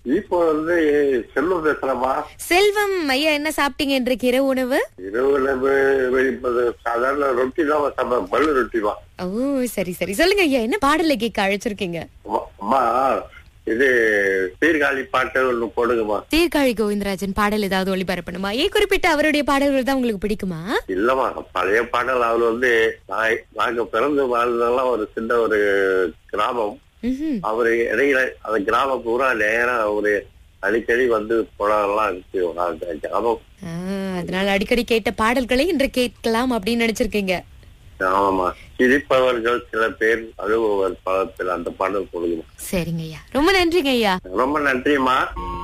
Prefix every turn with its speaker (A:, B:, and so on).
A: இப்போ வந்து செல்வம் பேசுறமா
B: செல்வம் ஐயா என்ன சாப்பிட்டீங்க இன்றைக்கு இரவு உணவு
A: இரவுல வே- இப்ப சாதாரண ரொட்டி தான் சாப்பிடுறேன் பல்லு ரொட்டி தான்
B: ஓ சரி சரி சொல்லுங்க ஐயா என்ன பாடலை கேட்க அழைச்சிருக்கீங்க
A: அம்மா, அம்மா இது சீர்காழி பாட்டு ஒண்ணு போடுங்கம்மா
B: சீர்காழி கோவிந்தராஜன் பாடல் ஏதாவது ஒளிபரப்பணுமா ஏன் குறிப்பிட்ட அவருடைய பாடல்கள் தான் உங்களுக்கு பிடிக்குமா
A: இல்லம்மா பழைய பாடல் அவர் வந்து நான் நாங்க பிறந்து வாழ்ந்ததெல்லாம் ஒரு சின்ன ஒரு கிராமம்
B: ம்ஹும்.
A: அவரு இடையில அந்த கிராமம் பூரா நேரம் அவரு அடிக்கடி வந்து போனதெல்லாம் இருக்கு அந்த கிராமம்
B: ஆ, அதனால அடிக்கடி கேட்ட பாடல்களை இன்று கேட்கலாம் அப்படின்னு நினைச்சிருக்கீங்க
A: ஆமாமா சிரிப்பவர்கள் சில பேர் அழுபவர் பல பேர் அந்த பாடல் கொடுக்கணும்
B: சரிங்க ஐயா ரொம்ப நன்றிங்க ஐயா
A: ரொம்ப நன்றிம்மா